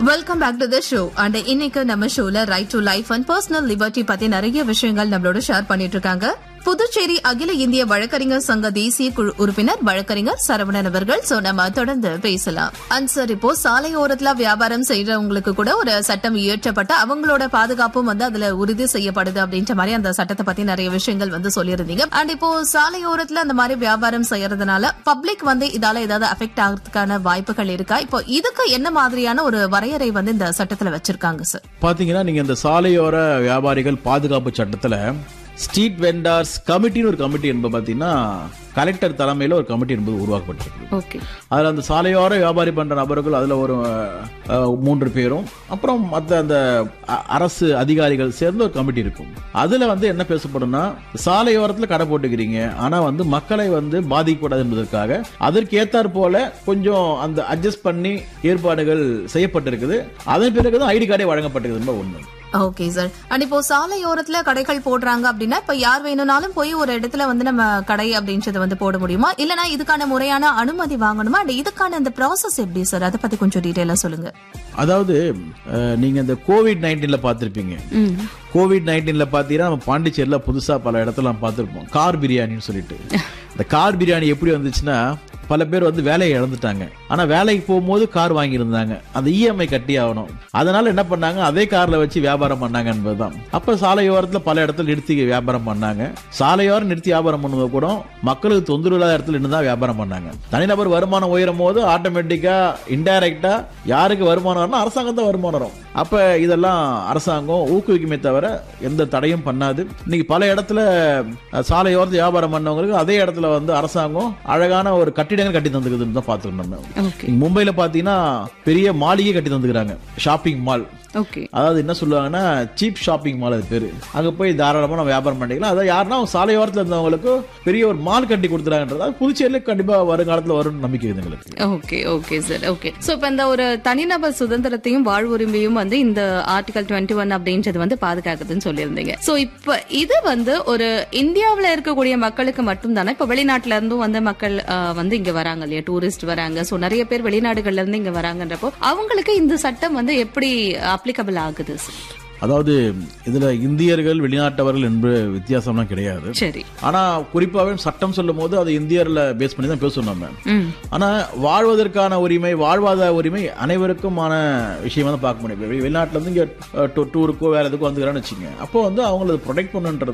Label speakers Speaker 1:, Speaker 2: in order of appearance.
Speaker 1: welcome back to the show and இன்னைக்கு நம்ம ஷோல right to life and personal liberty பத்தி நிறைய விஷயங்கள் நம்மளோட ஷேர் பண்ணிட்டு இருக்காங்க புதுச்சேரி அகில இந்திய வழக்கறிஞர் சங்க தேசிய குழு உறுப்பினர் வழக்கறிஞர் சரவணன் அவர்கள் சோ நம்ம தொடர்ந்து பேசலாம் அண்ட் சார் இப்போ சாலையோரத்துல வியாபாரம் செய்யறவங்களுக்கு கூட ஒரு சட்டம் இயற்றப்பட்டு அவங்களோட பாதுகாப்பும் வந்து அதுல உறுதி செய்யப்படுது அப்படின்ற மாதிரி அந்த சட்டத்தை பத்தி நிறைய விஷயங்கள் வந்து சொல்லியிருந்தீங்க அண்ட் இப்போ சாலையோரத்துல அந்த மாதிரி வியாபாரம் செய்யறதுனால பப்ளிக் வந்து இதால ஏதாவது அஃபெக்ட் ஆகிறதுக்கான வாய்ப்புகள் இருக்கா இப்போ இதுக்கு என்ன மாதிரியான ஒரு வரையறை வந்து இந்த சட்டத்துல வச்சிருக்காங்க சார்
Speaker 2: பாத்தீங்கன்னா நீங்க இந்த சாலையோர வியாபாரிகள் பாதுகாப்பு சட்டத்துல ஸ்ட்ரீட் வெண்டார்ஸ் கமிட்டின்னு ஒரு கமிட்டி என்பது பாத்தீங்கன்னா கலெக்டர் தலைமையில ஒரு கமிட்டி என்பது உருவாக்கப்பட்டிருக்கு
Speaker 1: ஓகே
Speaker 2: அதுல அந்த சாலையோர வியாபாரி பண்ற நபர்கள் அதுல ஒரு அஹ், மூன்று பேரும் அப்புறம் மத்த அந்த அ- அரசு அதிகாரிகள் சேர்ந்து ஒரு கமிட்டி இருக்கும் அதுல வந்து என்ன பேசப்படும்னா சாலையோரத்துல கடை போட்டுக்கிறீங்க ஆனா வந்து மக்களை வந்து பாதிக்கக்கூடாது என்பதற்காக அதற்கு ஏத்தாற் போல கொஞ்சம் அந்த அட்ஜஸ்ட் பண்ணி ஏற்பாடுகள் செய்யப்பட்டிருக்குது அதன் பிறகுதான் ஐடி கார்டே வழங்கப்பட்டிருக்குது என்பது ஒண்ணு
Speaker 1: ஓகே சார் அண்ட் இப்போ சாலையோரத்துல கடைகள் போடுறாங்க அப்படின்னா இப்ப யார் வேணும்னாலும் போய் ஒரு இடத்துல வந்து நம்ம கடை அப்படின்றத வந்து போட முடியுமா இல்லனா இதுக்கான முறையான அனுமதி வாங்கணுமா அண்ட் இதுக்கான இந்த ப்ராசஸ் எப்படி சார் அதை பத்தி கொஞ்சம் டீடைலா சொல்லுங்க
Speaker 2: அதாவது அஹ், நீங்க இந்த கோவிட் நைன்டீன்ல பார்த்திருப்பீங்க கோவிட் நைன்டீன்ல பாத்தீங்கன்னா நம்ம பாண்டிச்சேரியில புதுசா பல இடத்துல நம்ம பார்த்திருப்போம் கார் பிரியாணின்னு சொல்லிட்டு இந்த கார் பிரியாணி எப்படி வந்துச்சுன்னா பல பேர் வந்து வேலையை இழந்துட்டாங்க ஆனா வேலைக்கு போகும்போது கார் வாங்கியிருந்தாங்க அந்த இஎம்ஐ கட்டி ஆகணும் அதனால என்ன பண்ணாங்க அதே கார்ல வச்சு வியாபாரம் பண்ணாங்க என்பதுதான் அப்ப சாலையோரத்துல பல இடத்துல நிறுத்தி வியாபாரம் பண்ணாங்க சாலையோரம் நிறுத்தி வியாபாரம் பண்ணும்போது கூட மக்களுக்கு தொந்தரவு இல்லாத இடத்துல நின்று தான் வியாபாரம் பண்ணாங்க தனிநபர் வருமானம் உயரும் போது ஆட்டோமேட்டிக்கா இன்டைரக்டா யாருக்கு வருமானம் வரணும் அரசாங்கம் தான் வருமானம் வரும் அப்ப இதெல்லாம் அரசாங்கம் ஊக்குவிக்குமே தவிர எந்த தடையும் பண்ணாது இன்னைக்கு பல இடத்துல அஹ், சாலையோரத்து வியாபாரம் பண்ணவங்களுக்கு அதே இடத்துல வந்து அரசாங்கம் அழகான ஒரு கட்டிடங்கள் கட்டி தந்துக்குதுன்னு தான் பார்த்துக்கணும் நம்ம
Speaker 1: ஓகே
Speaker 2: இங்க மும்பைல பாத்தீங்கன்னா பெரிய மாளிகை கட்டி தந்துக்கிறாங்க ஷாப்பிங் மால்
Speaker 1: ஓகே
Speaker 2: அதாவது என்ன சொல்லுவாங்கன்னா சீப் ஷாப்பிங் மால் அது பேரு அங்க போய் தாராளமா நம்ம வியாபாரம் பண்ணிக்கலாம் அதாவது யாருன்னா சாலையோரத்துல இருந்தவங்களுக்கு பெரிய ஒரு மால் கட்டி கொடுத்துறாங்கன்றது அது புதுச்சேரியில கண்டிப்பா வருங்காலத்துல வரும்னு நம்பிக்கை இருக்குது எங்களுக்கு
Speaker 3: okay okay sir okay so இப்ப இந்த ஒரு தனிநபர் சுதந்திரத்தையும் வாழ்வுரிமையும் வந்து இந்த ஆர்டிகல் டுவெண்ட்டி ஒன் அப்படின்றது வந்து பாதுகாக்குதுன்னு சொல்லியிருந்தீங்க சோ இப்ப இது வந்து ஒரு இந்தியாவுல இருக்கக்கூடிய மக்களுக்கு மட்டும் தானே இப்ப வெளிநாட்டுல இருந்தும் வந்து மக்கள் ஆஹ், வந்து இங்க வராங்க இல்லையா டூரிஸ்ட் வராங்க சோ நிறைய பேர் வெளிநாடுகள்ல இருந்து இங்க வராங்கன்றப்போ அவங்களுக்கு இந்த சட்டம் வந்து எப்படி அப்ளிகபிள் ஆகுது சார்
Speaker 2: அதாவது இதுல இந்தியர்கள் வெளிநாட்டவர்கள் என்று வித்தியாசம்லாம் கிடையாது
Speaker 3: சரி
Speaker 2: ஆனா குறிப்பாவே சட்டம் சொல்லும் போது அது இந்தியர்ல பேஸ் பண்ணி தான் பேசணும் நம்ம
Speaker 3: ம்
Speaker 2: ஆனா வாழ்வதற்கான உரிமை வாழ்வாதார உரிமை அனைவருக்குமான விஷயமா தான் பார்க்க முடியும் இப்ப வெளிநாட்டுல இருந்து இங்க டூருக்கோ வேற எதுக்கோ வந்துக்கிறான்னு வச்சுங்க அப்போ வந்து அவங்கள ப்ரொடெக்ட் பண்ணுன்றது